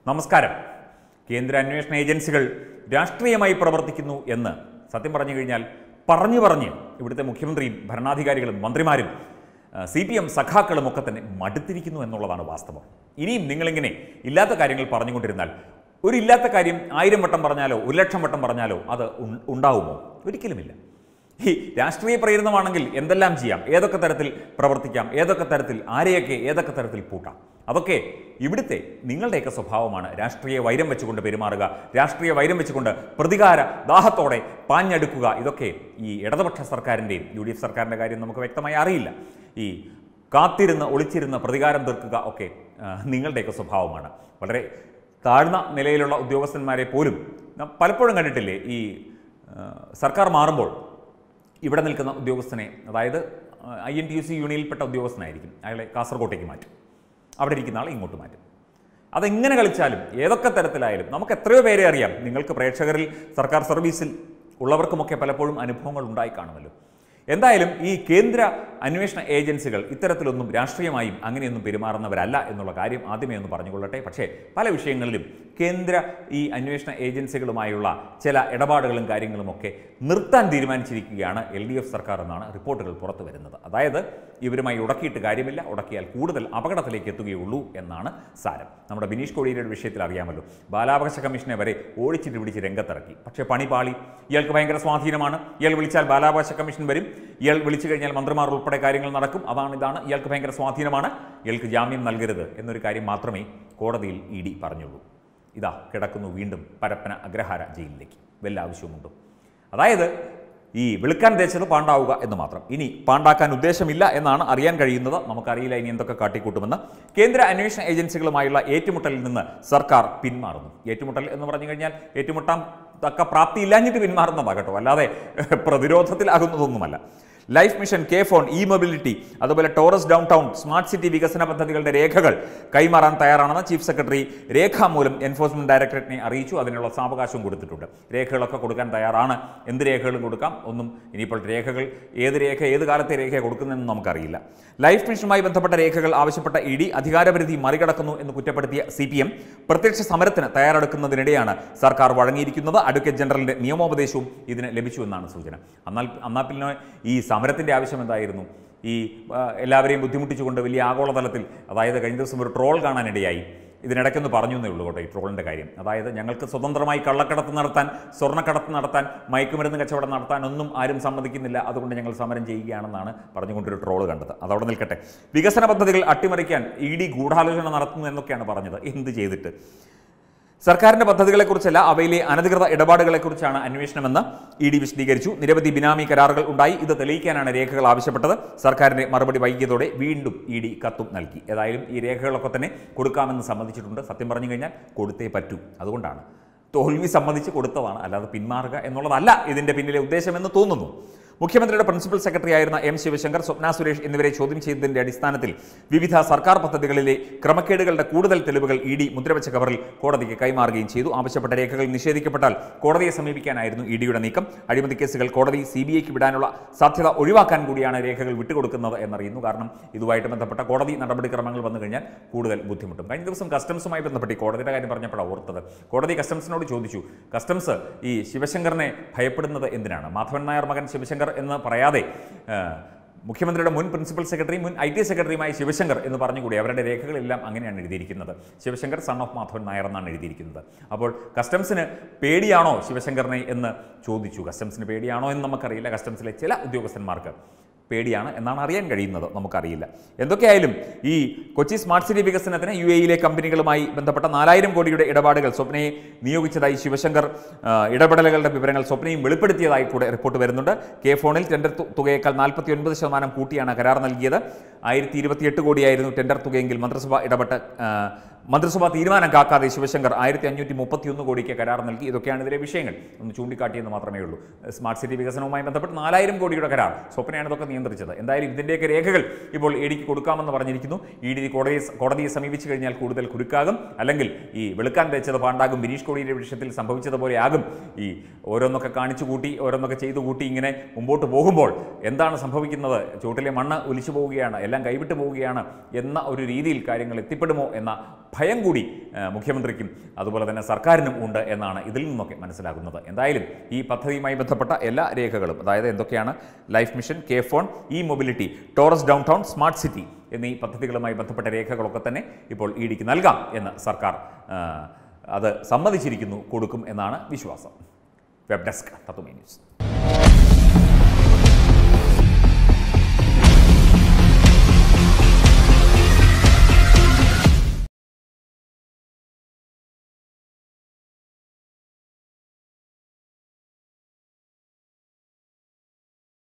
നമസ്കാരം കേന്ദ്ര അന്വേഷണ ഏജൻസികൾ രാഷ്ട്രീയമായി പ്രവർത്തിക്കുന്നു എന്ന് സത്യം പറഞ്ഞു കഴിഞ്ഞാൽ പറഞ്ഞു പറഞ്ഞ് ഇവിടുത്തെ മുഖ്യമന്ത്രിയും ഭരണാധികാരികളും മന്ത്രിമാരും സി പി എം സഖാക്കളും ഒക്കെ തന്നെ മടുത്തിരിക്കുന്നു എന്നുള്ളതാണ് വാസ്തവം ഇനിയും നിങ്ങളിങ്ങനെ ഇല്ലാത്ത കാര്യങ്ങൾ പറഞ്ഞുകൊണ്ടിരുന്നാൽ ഒരു ഇല്ലാത്ത കാര്യം ആയിരം വട്ടം പറഞ്ഞാലോ ഒരു ലക്ഷം വട്ടം പറഞ്ഞാലോ അത് ഉൺ- ഉണ്ടാവുമോ ഒരിക്കലുമില്ല ഈ രാഷ്ട്രീയ പ്രേരിതമാണെങ്കിൽ എന്തെല്ലാം ചെയ്യാം ഏതൊക്കെ തരത്തിൽ പ്രവർത്തിക്കാം ഏതൊക്കെ തരത്തിൽ ആരെയൊക്കെ ഏതൊക്കെ തരത്തിൽ പൂട്ടാം അതൊക്കെ ഇവിടുത്തെ നിങ്ങളുടെയൊക്കെ സ്വഭാവമാണ് രാഷ്ട്രീയ വൈരം വെച്ചുകൊണ്ട് പെരുമാറുക രാഷ്ട്രീയ വൈരം വെച്ചുകൊണ്ട് പ്രതികാര ദാഹത്തോടെ പാഞ്ഞെടുക്കുക ഇതൊക്കെ ഈ ഇടതുപക്ഷ സർക്കാരിൻ്റെയും യു ഡി എഫ് സർക്കാരിൻ്റെ കാര്യം നമുക്ക് വ്യക്തമായി അറിയില്ല ഈ കാത്തിരുന്ന് ഒളിച്ചിരുന്ന് പ്രതികാരം തീർക്കുക ഒക്കെ ആ, നിങ്ങളുടെയൊക്കെ സ്വഭാവമാണ് വളരെ താഴ്ന്ന നിലയിലുള്ള ഉദ്യോഗസ്ഥന്മാരെ പോലും നാം പലപ്പോഴും കണ്ടിട്ടില്ലേ ഈ ആ, സർക്കാർ മാറുമ്പോൾ ഇവിടെ നിൽക്കുന്ന ഉദ്യോഗസ്ഥനെ അതായത് I N T U C യൂണിയനിൽപ്പെട്ട ഉദ്യോഗസ്ഥനായിരിക്കും അയാളെ കാസർഗോട്ടേക്ക് മാറ്റും അവിടെ ഇരിക്കുന്ന ആളെ ഇങ്ങോട്ട് മാറ്റും അതെങ്ങനെ കളിച്ചാലും ഏതൊക്കെ തരത്തിലായാലും നമുക്ക് എത്രയോ പേരെ അറിയാം നിങ്ങൾക്ക് പ്രേക്ഷകരിൽ സർക്കാർ സർവീസിൽ ഉള്ളവർക്കുമൊക്കെ പലപ്പോഴും അനുഭവങ്ങൾ ഉണ്ടായി കാണുമല്ലോ എന്തായാലും ഈ കേന്ദ്ര അന്വേഷണ ഏജൻസികൾ ഇത്തരത്തിലൊന്നും രാഷ്ട്രീയമായും അങ്ങനെയൊന്നും പെരുമാറുന്നവരല്ല എന്നുള്ള കാര്യം ആദ്യമേ ഒന്ന് പറഞ്ഞുകൊള്ളട്ടെ പക്ഷേ പല വിഷയങ്ങളിലും കേന്ദ്ര ഈ അന്വേഷണ ഏജൻസികളുമായുള്ള ചില ഇടപാടുകളും കാര്യങ്ങളുമൊക്കെ നിർത്താൻ തീരുമാനിച്ചിരിക്കുകയാണ് എൽ ഡി എഫ് സർക്കാർ എന്നാണ് റിപ്പോർട്ടുകൾ പുറത്തു വരുന്നത് അതായത് ഇവരുമായി ഉടക്കിയിട്ട് കാര്യമില്ല ഉടക്കിയാൽ കൂടുതൽ അപകടത്തിലേക്ക് എത്തുകയുള്ളൂ എന്നാണ് സാരം നമ്മുടെ ബിനീഷ് കോടിയേരിയുടെ വിഷയത്തിൽ അറിയാമല്ലോ ബാലാവകാശ കമ്മീഷനെ വരെ ഓടിച്ചിട്ട് പിടിച്ച് രംഗത്തിറക്കി പക്ഷേ പണി പാളി ഇയാൾക്ക് ഭയങ്കര സ്വാധീനമാണ് ഇയാൾ വിളിച്ചാൽ ബാലാവകാശ കമ്മീഷൻ വരും ഇയാൾ വിളിച്ചു കഴിഞ്ഞാൽ മന്ത്രിമാർ ഉൾപ്പെടെ കാര്യങ്ങൾ നടക്കും അതാണ് ഇതാണ് ഇയാൾക്ക് ഭയങ്കര സ്വാധീനമാണ് ഇയാൾക്ക് ജാമ്യം നൽകരുത് എന്നൊരു കാര്യം മാത്രമേ കോടതിയിൽ ഇ ഡി പറഞ്ഞുള്ളൂ ഇതാ കിടക്കുന്നു വീണ്ടും പരപ്പന അഗ്രഹാര ജയിലിലേക്ക് വല്ല ആവശ്യമുണ്ടോ അതായത് ഈ വിളിക്കാൻ തേച്ചത് പാണ്ടാവുക എന്ന് മാത്രം ഇനി പാണ്ടാക്കാൻ ഉദ്ദേശമില്ല എന്നാണ് അറിയാൻ കഴിയുന്നത് നമുക്കറിയില്ല ഇനി എന്തൊക്കെ കാട്ടിക്കൂട്ടുമെന്ന് കേന്ദ്ര അന്വേഷണ ഏജൻസികളുമായുള്ള ഏറ്റുമുട്ടലിൽ നിന്ന് സർക്കാർ പിന്മാറുന്നു ഏറ്റുമുട്ടൽ എന്ന് പറഞ്ഞു കഴിഞ്ഞാൽ ഏറ്റുമുട്ടാൻ തക്ക പ്രാപ്തി ഇല്ലാഞ്ഞിട്ട് പിന്മാറുന്നതാണ് കേട്ടോ അല്ലാതെ പ്രതിരോധത്തിലാകുന്നതൊന്നുമല്ല life mission K phone E mobility അതുപോലെ Taurus down town smart city വികസന പദ്ധതികളുടെ രേഖകൾ കൈമാറാൻ തയ്യാറാണെന്ന് ചീഫ് സെക്രട്ടറി രേഖാമൂലം എൻഫോഴ്സ്മെന്റ് ഡയറക്ടറേറ്റിനെ അറിയിച്ചു അതിനുള്ള സാവകാശവും കൊടുത്തിട്ടുണ്ട് രേഖകളൊക്കെ കൊടുക്കാൻ തയ്യാറാണ് എന്ത് രേഖകളും കൊടുക്കാം ഒന്നും ഇനിയിപ്പോൾ രേഖകൾ ഏത് രേഖ ഏത് കാലത്തെ രേഖ കൊടുക്കുന്നതെന്ന് നമുക്കറിയില്ല ലൈഫ് മിഷനുമായി ബന്ധപ്പെട്ട രേഖകൾ ആവശ്യപ്പെട്ട ഇ ഡി അധികാരപരിധി മറികടക്കുന്നു എന്ന് കുറ്റപ്പെടുത്തിയ സി പി എം പ്രത്യക്ഷ സമരത്തിന് തയ്യാറെടുക്കുന്നതിനിടെയാണ് സർക്കാർ വഴങ്ങിയിരിക്കുന്നത് അഡ്വക്കേറ്റ് ജനറലിന്റെ നിയമോപദേശവും ഇതിന് ലഭിച്ചുവെന്നാണ് സൂചന എന്നാൽ എന്നാൽ പിന്നെ ഈ സമരത്തിന്റെ ആവശ്യം എന്തായിരുന്നു ഈ ആ, എല്ലാവരെയും ബുദ്ധിമുട്ടിച്ചുകൊണ്ട് വലിയ ആഗോളതലത്തിൽ അതായത് കഴിഞ്ഞ ദിവസം ഒരു ട്രോൾ കാണാനിടയായി ഇതിനിടയ്ക്കൊന്ന് പറഞ്ഞു എന്നേ ഉള്ളൂ കേട്ടോ ഈ ട്രോളിൻ്റെ കാര്യം അതായത് ഞങ്ങൾക്ക് സ്വതന്ത്രമായി കള്ളക്കടത്ത് നടത്താൻ സ്വർണ്ണക്കടത്ത് നടത്താൻ മയക്കുമരുന്ന് കച്ചവടം നടത്താൻ ഒന്നും ആരും സമ്മതിക്കുന്നില്ല അതുകൊണ്ട് ഞങ്ങൾ സമരം ചെയ്യുകയാണെന്നാണ് പറഞ്ഞുകൊണ്ടൊരു ട്രോള് കണ്ടത് അതവിടെ നിൽക്കട്ടെ വികസന പദ്ധതികൾ അട്ടിമറിക്കാൻ ഇ ഡി ഗൂഢാലോചന നടത്തുന്നു എന്നൊക്കെയാണ് പറഞ്ഞത് എന്ത് ചെയ്തിട്ട് സർക്കാരിന്റെ പദ്ധതികളെക്കുറിച്ചല്ല അവയിലെ അനധികൃത ഇടപാടുകളെക്കുറിച്ചാണ് അന്വേഷണമെന്ന് ഇ ഡി വിശദീകരിച്ചു നിരവധി ബിനാമി കരാറുകൾ ഉണ്ടായി ഇത് തെളിയിക്കാനാണ് രേഖകൾ ആവശ്യപ്പെട്ടത് സർക്കാരിന്റെ മറുപടി വൈകിയതോടെ വീണ്ടും ഇ ഡി കത്തും നൽകി ഏതായാലും ഈ രേഖകളൊക്കെ തന്നെ കൊടുക്കാമെന്ന് സമ്മതിച്ചിട്ടുണ്ട് സത്യം പറഞ്ഞു കഴിഞ്ഞാൽ കൊടുത്തേ പറ്റൂ അതുകൊണ്ടാണ് തോൽവി സമ്മതിച്ച് കൊടുത്തതാണ് അല്ലാതെ പിന്മാറുക എന്നുള്ളതല്ല ഇതിന്റെ പിന്നിലെ ഉദ്ദേശമെന്ന് തോന്നുന്നു മുഖ്യമന്ത്രിയുടെ പ്രിൻസിപ്പൽ സെക്രട്ടറി ആയിരുന്ന എം ശിവശങ്കർ സ്വപ്ന സുരേഷ് എന്നിവരെ ചോദ്യം ചെയ്തതിന്റെ അടിസ്ഥാനത്തിൽ വിവിധ സർക്കാർ പദ്ധതികളിലെ ക്രമക്കേടുകളുടെ കൂടുതൽ തെളിവുകൾ ഇ ഡി മുദ്രവെച്ച കവറിൽ കോടതിക്ക് കൈമാറുകയും ചെയ്തു ആവശ്യപ്പെട്ട രേഖകൾ നിഷേധിക്കപ്പെട്ടാൽ കോടതിയെ സമീപിക്കാനായിരുന്നു ഇ ഡിയുടെ നീക്കം അഴിമതി കേസുകൾ കോടതി സി ബി ഐക്ക് വിടാനുള്ള സാധ്യത ഒഴിവാക്കാൻ കൂടിയാണ് രേഖകൾ വിട്ടുകൊടുക്കുന്നത് എന്നറിയുന്നു കാരണം ഇതുമായിട്ട് ബന്ധപ്പെട്ട കോടതി നടപടിക്രമങ്ങൾ വന്നു കഴിഞ്ഞാൽ കൂടുതൽ ബുദ്ധിമുട്ടും കഴിഞ്ഞ ദിവസം കസ്റ്റംസുമായി ബന്ധപ്പെട്ട് ഈ കോടതിയുടെ കാര്യം പറഞ്ഞപ്പോഴാണ് ഓർത്തത് കോടതി കസ്റ്റംസിനോട് ചോദിച്ചു കസ്റ്റംസ് ഈ ശിവശങ്കറിനെ ഭയപ്പെടുന്നത് എന്തിനാണ് മാധവൻ നായർ മകൻ ശിവശങ്കർ എന്ന് പറയാതെ ആ, മുഖ്യമന്ത്രിയുടെ മുൻ പ്രിൻസിപ്പൽ സെക്രട്ടറി മുൻ ഐ ടി സെക്രട്ടറിയുമായ ശിവശങ്കർ എന്ന് പറഞ്ഞുകൂടി അവരുടെ രേഖകളെല്ലാം അങ്ങനെയാണ് എഴുതിയിരിക്കുന്നത് ശിവശങ്കർ സൺ ഓഫ് മാധവൻ നായർ എന്നാണ് എഴുതിയിരിക്കുന്നത് അപ്പോൾ കസ്റ്റംസിന് പേടിയാണോ ശിവശങ്കറിനെ എന്ന് ചോദിച്ചു കസ്റ്റംസിന് പേടിയാണോ എന്ന് നമുക്കറിയില്ല കസ്റ്റംസിലെ ചില ഉദ്യോഗസ്ഥന്മാർക്ക് പേടിയാണ് എന്നാണ് അറിയാൻ കഴിയുന്നത് നമുക്കറിയില്ല എന്തൊക്കെയായാലും ഈ കൊച്ചി സ്മാർട്ട് സിറ്റി വികസനത്തിന് യു എയിലെ കമ്പനികളുമായി ബന്ധപ്പെട്ട നാലായിരം കോടിയുടെ ഇടപാടുകൾ സ്വപ്നയെ നിയോഗിച്ചതായി ശിവശങ്കർ ആ, ഇടപെടലുകളുടെ വിവരങ്ങൾ സ്വപ്നയും വെളിപ്പെടുത്തിയതായി കൂടെ റിപ്പോർട്ട് വരുന്നുണ്ട് കെ ഫോണിൽ ടെൻഡർ തു- തുകയേക്കാൾ നാൽപ്പത്തി ഒൻപത് ശതമാനം കൂട്ടിയാണ് കരാർ നൽകിയത് ആയിരത്തി ഇരുപത്തിയെട്ട് കോടിയായിരുന്നു ടെൻഡർ തുകയെങ്കിൽ മന്ത്രിസഭ ഇടപെട്ട് ആ, മന്ത്രിസഭ തീരുമാനം കാക്കാതെ ശിവശങ്കർ ആയിരത്തി അഞ്ഞൂറ്റി മുപ്പത്തിയൊന്ന് കോടിക്ക് കരാർ നൽകി ഇതൊക്കെയാണ് ഇതിലെ വിഷയങ്ങൾ ഒന്ന് ചൂണ്ടിക്കാട്ടിയെന്ന് മാത്രമേ ഉള്ളൂ സ്മാർട്ട് സിറ്റി വികസനവുമായി ബന്ധപ്പെട്ട് നാലായിരം കോടിയുടെ കരാർ സ്വപ്നയാണ് ഇതൊക്കെ നിയന്ത്രിച്ചത് എന്തായാലും ഇതിൻ്റെയൊക്കെ രേഖകൾ ഇപ്പോൾ ഇ ഡിക്ക് കൊടുക്കാമെന്ന് പറഞ്ഞിരിക്കുന്നു ഇ ഡി കോടതിയെ കോടതിയെ സമീപിച്ചു കഴിഞ്ഞാൽ കൂടുതൽ കുരുക്കാകും അല്ലെങ്കിൽ ഈ വെളുക്കാൻ തേച്ചത് പാണ്ടാകും ബിനീഷ് കോടിയുടെ വിഷയത്തിൽ സംഭവിച്ചതുപോലെ ആകും ഈ ഓരോന്നൊക്കെ കാണിച്ചു കൂട്ടി ഓരോന്നൊക്കെ ചെയ്തു കൂട്ടി ഇങ്ങനെ മുമ്പോട്ട് പോകുമ്പോൾ എന്താണ് സംഭവിക്കുന്നത് ചുവട്ടിലെ മണ്ണ് ഒലിച്ചു പോവുകയാണ് എല്ലാ എല്ലാം കൈവിട്ടു പോവുകയാണ് എന്ന ഒരു രീതിയിൽ കാര്യങ്ങൾ എത്തിപ്പെടുമോ എന്ന ഭയം കൂടി ആ, മുഖ്യമന്ത്രിക്കും അതുപോലെ തന്നെ സർക്കാരിനും ഉണ്ട് എന്നാണ് ഇതിൽ നിന്നൊക്കെ മനസ്സിലാകുന്നത് എന്തായാലും ഈ പദ്ധതിയുമായി ബന്ധപ്പെട്ട എല്ലാ രേഖകളും അതായത് എന്തൊക്കെയാണ് life mission K phone E mobility Taurus down town smart city എന്നീ പദ്ധതികളുമായി ബന്ധപ്പെട്ട രേഖകളൊക്കെ തന്നെ ഇപ്പോൾ ഇ ഡിക്ക് നൽകാം എന്ന് സർക്കാർ ആ, അത് സമ്മതിച്ചിരിക്കുന്നു കൊടുക്കും എന്നാണ് വിശ്വാസം വെബ് ഡെസ്ക് തത്വമേ ന്യൂസ്